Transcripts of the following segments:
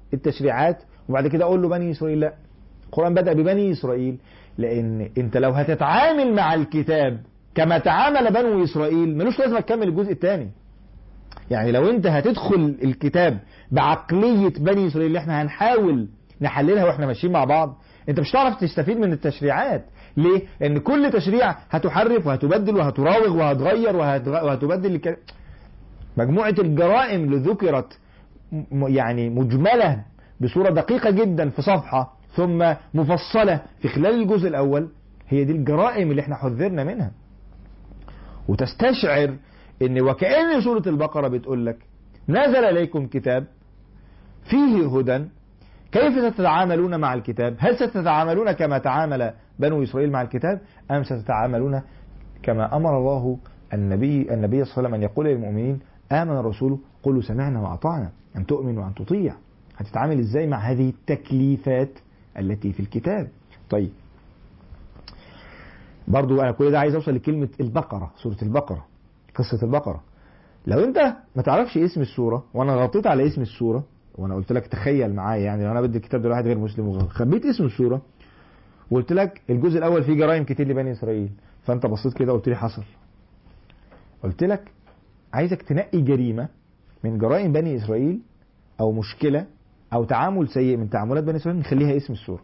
التشريعات وبعد كده اقول له بني اسرائيل لا القرآن بدأ ببني اسرائيل لان انت لو هتتعامل مع الكتاب كما تعامل بنو اسرائيل ملوش لازمه تكمل الجزء الثاني يعني لو انت هتدخل الكتاب بعقلية بني اسرائيل اللي احنا هنحاول نحللها واحنا ماشيين مع بعض انت مش هتعرف تستفيد من التشريعات ليه؟ لان كل تشريع هتحرف وهتبدل وهتراوغ وهتغير وهتغ- وهتبدل الك... مجموعة الجرائم اللي ذكرت م- يعني مجملة بصورة دقيقة جدا في صفحة ثم مفصلة في خلال الجزء الأول هي دي الجرائم اللي احنا حذرنا منها وتستشعر ان وكأن سورة البقرة بتقول لك نزل إليكم كتاب فيه هدى كيف ستتعاملون مع الكتاب هل ستتعاملون كما تعامل بنو إسرائيل مع الكتاب أم ستتعاملون كما أمر الله النبي النبي صلى الله عليه وسلم أن يقول للمؤمنين آمن الرسول قولوا سمعنا وأطعنا أن تؤمن وأن تطيع هتتعامل إزاي مع هذه التكليفات التي في الكتاب طيب برضو أنا كل ده عايز أوصل لكلمة البقرة سورة البقرة قصة البقرة لو أنت ما تعرفش اسم السورة وأنا غطيت على اسم السورة وأنا قلت لك تخيل معايا يعني لو أنا بدي الكتاب ده لواحد غير مسلم وخبيت اسم السورة وقلت لك الجزء الأول فيه جرائم كتير لبني إسرائيل فأنت بصيت كده وقلت لي حصل قلت لك عايزك تنقي جريمة من جرائم بني إسرائيل أو مشكلة أو تعامل سيء من تعاملات بني إسرائيل نخليها اسم السورة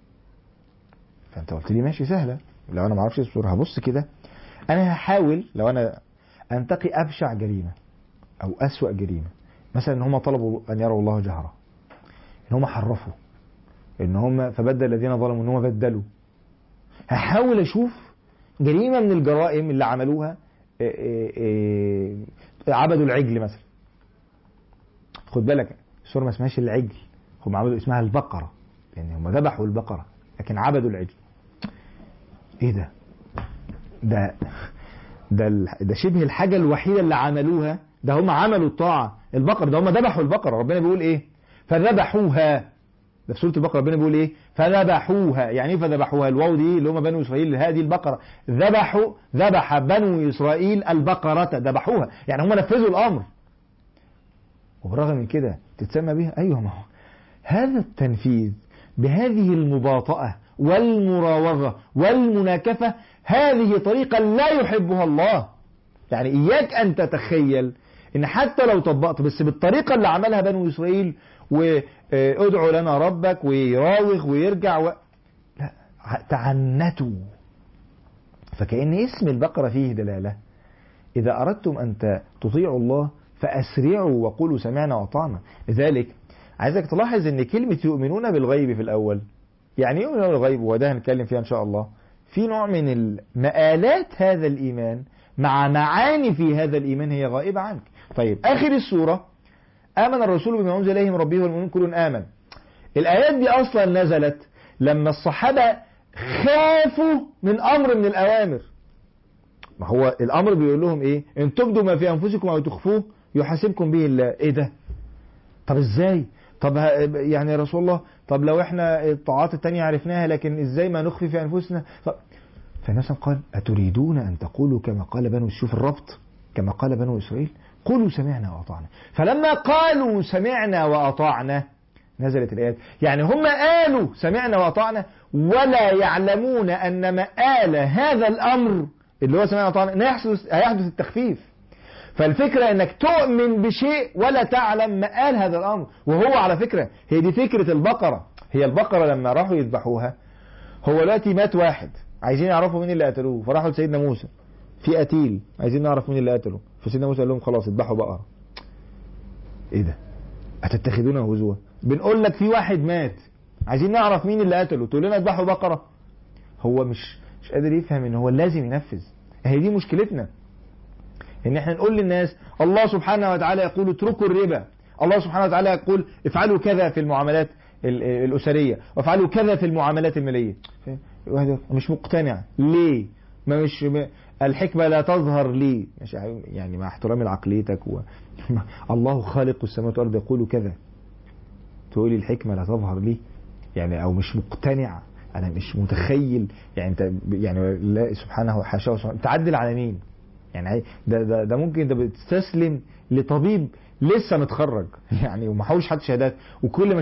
فأنت قلت لي ماشي سهلة لو أنا ما اعرفش اسم السورة هبص كده أنا هحاول لو أنا أنتقي أبشع جريمة أو أسوأ جريمة مثلا إن هم طلبوا أن يروا الله جهرة إن هم حرفوا إن هم فبدل الذين ظلموا إن هم بدلوا هحاول أشوف جريمة من الجرائم اللي عملوها إيه إيه إيه عبدوا العجل مثلا خد بالك السورة ما اسمهاش العجل هم عملوا اسمها البقرة لأن هم ذبحوا البقرة لكن عبدوا العجل ايه ده ده ده ال- ده شبه الحاجة الوحيدة اللي عملوها ده هم عملوا الطاعة البقرة ده هم ذبحوا البقرة ربنا بيقول ايه فذبحوها ده في سورة البقرة ربنا بيقول ايه فذبحوها يعني ايه فذبحوها الواو دي اللي هم بنو اسرائيل هذه البقرة ذبحوا ذبح بنو اسرائيل البقرة ذبحوها يعني هم نفذوا الامر وبرغم من كده تتسمى بها ايوه ما هو هذا التنفيذ بهذه المباطأة والمراوغة والمناكفة هذه طريقة لا يحبها الله يعني إياك أن تتخيل إن حتى لو طبقت بس بالطريقة اللي عملها بنو إسرائيل وادعوا لنا ربك ويراوغ ويرجع و... لا تعنتوا فكأن اسم البقرة فيه دلالة إذا أردتم أن ت- تطيعوا الله فأسرعوا وقولوا سمعنا وأطعنا لذلك عايزك تلاحظ ان كلمة يؤمنون بالغيب في الأول يعني ايه يؤمنون بالغيب وده هنتكلم فيها إن شاء الله في نوع من المآلات هذا الإيمان مع معاني في هذا الإيمان هي غائبة عنك طيب آخر السورة آمن الرسول بما أنزل إليه من ربه والمؤمنون كل آمن الآيات دي أصلا نزلت لما الصحابة خافوا من أمر من الأوامر ما هو الأمر بيقول لهم إيه إن تبدوا ما في أنفسكم أو تخفوه يحاسبكم به الله إيه ده طب ازاي طب ه- يعني يا رسول الله طب لو احنا الطاعات التانية عرفناها لكن ازاي ما نخفي في انفسنا طب فالناس قال اتريدون ان تقولوا كما قال بنو شوف الربط كما قال بنو اسرائيل قولوا سمعنا واطعنا فلما قالوا سمعنا واطعنا نزلت الايات يعني هم قالوا سمعنا واطعنا ولا يعلمون ان مآل هذا الامر اللي هو سمعنا واطعنا إن هيحدث هيحدث التخفيف فالفكرة انك تؤمن بشيء ولا تعلم مآل هذا الامر وهو على فكرة هي دي فكرة البقرة هي البقرة لما راحوا يذبحوها هو دلوقتي مات واحد عايزين يعرفوا مين اللي قتلوه فراحوا لسيدنا موسى في قتيل عايزين نعرف مين اللي قتله فسيدنا موسى قال لهم خلاص اذبحوا بقرة ايه ده هتتخذونه هزوا بنقول لك في واحد مات عايزين نعرف مين اللي قتله تقول لنا اذبحوا بقرة هو مش مش قادر يفهم ان هو لازم ينفذ هي دي مشكلتنا ان احنا نقول للناس الله سبحانه وتعالى يقول اتركوا الربا الله سبحانه وتعالى يقول افعلوا كذا في المعاملات ال- الاسريه وافعلوا كذا في المعاملات الماليه فاهم؟ الواحد يقول مش مقتنع ليه ما مش ما الحكمه لا تظهر لي مش عارف- يعني مع احترامي لعقليتك و... الله خالق السماوات والارض يقول كذا تقولي الحكمه لا تظهر لي يعني او مش مقتنع انا مش متخيل يعني انت يعني لا سبحانه وحاشاه سبحانه تعدل على مين يعني عاي- ده ده ده ممكن انت بتستسلم لطبيب لسه متخرج يعني وما حوش حد شهادات وكل ما